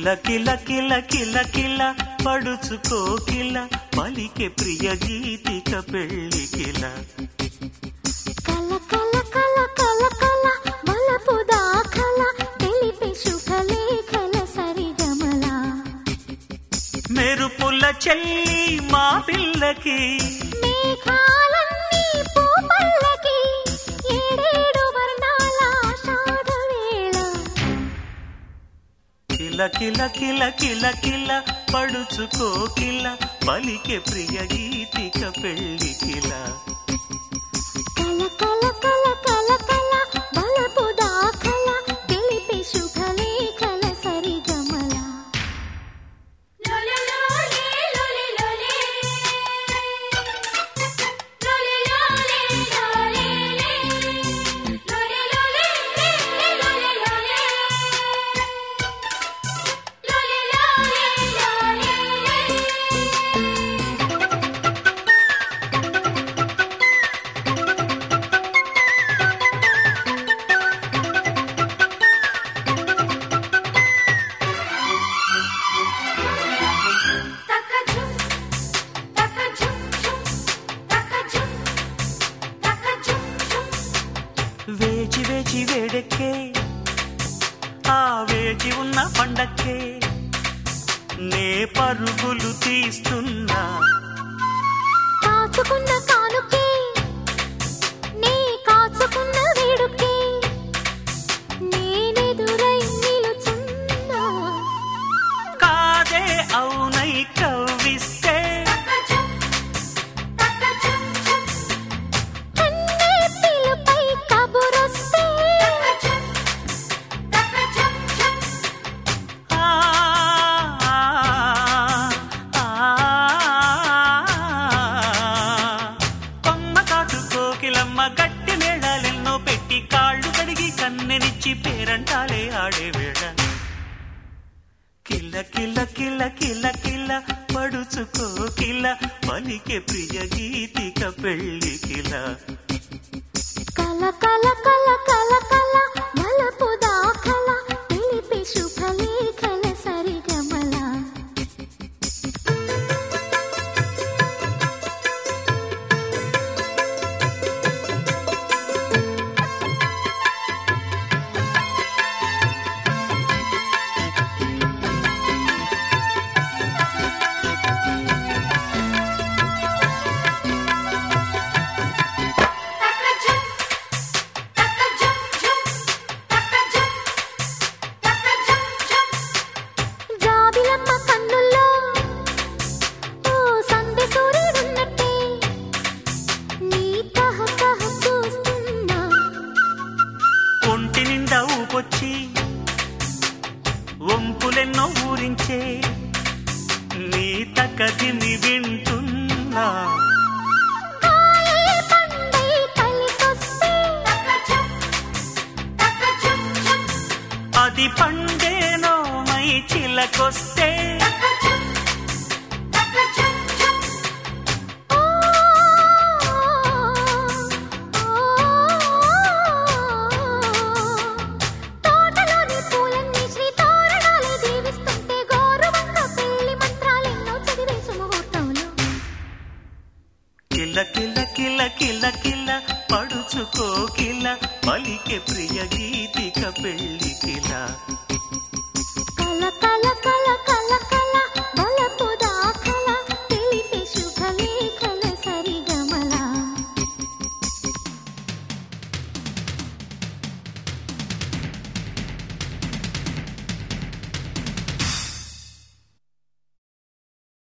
కిల కిల కిల కిల కిల పడుచుకో కిల పలికే ప్రియ గీతిక పెళ్లి కిల కల కల కల కల కల మలపు దాఖల తెలిపే శుభలేఖల సరిగమల మెరుపుల చెల్లి మా పిల్లకి మేఘాలన్నీ పూపల్లకి ఏడేడు వర్ణాల ఆషాఢ వేళ కిల కిల కిల కిల కిల పడుచుకో కిల పలికే ప్రియ గీతిక పెళ్లి కిల కల కల కల కల కల బలపు దాఖల తెలిపే శుభలేఖల సరిగమల వేచి వేచి వేడెక్కే ఆ వేచి ఉన్న పండక్కే నే పరుగులు తీస్తున్నా కాచుకున్న కానుకే నీ కాచుకున్న వేడుకే నేనెదురై నిలుచున్నా కాదే అవునై కవ్విస్తే కన్నే పిలుపై కబురొస్తే ఆ, ఆ, కొమ్మ కాటు కోకిలమ్మ గట్టి మేళాలెన్నో పెట్టి కాళ్ళు కడిగి కన్నెనిచ్చి పేరంటాలే ఆడే వేళ కిల్ల కిల్ల కిల్ల కిల్ల కిల్ల పడుచుకో కిల్ల పలికే ప్రియ గీతిక పెళ్లి కిల కల కల కల కల కల మలపు దాఖల తెలిపే శుభలేఖల సరిగమల జాబిలమ్మ కన్నుల్లో ఓ సందె సూర్యుడున్నట్టే నీ తహ తహ చూస్తున్నా ఒంటి నిండా ఊపొచ్చి వంపులెన్నో ఊరించే నీ తకదిమి వింటున్నా కాయే పండై కలిసొస్తే అది పండేనో మై చిలకొస్తే ఓ తోటలోని పూలన్నీ శ్రీ తోరణాలే దీవిస్తుంటే గౌరవంగా పెళ్లి మంత్రాలెన్నో చదివేసు ముహూర్తంలో కిల కిల కిల కిల కిల పడుచుకో కిల పలికే ప్రియ గీతిక పెళ్లి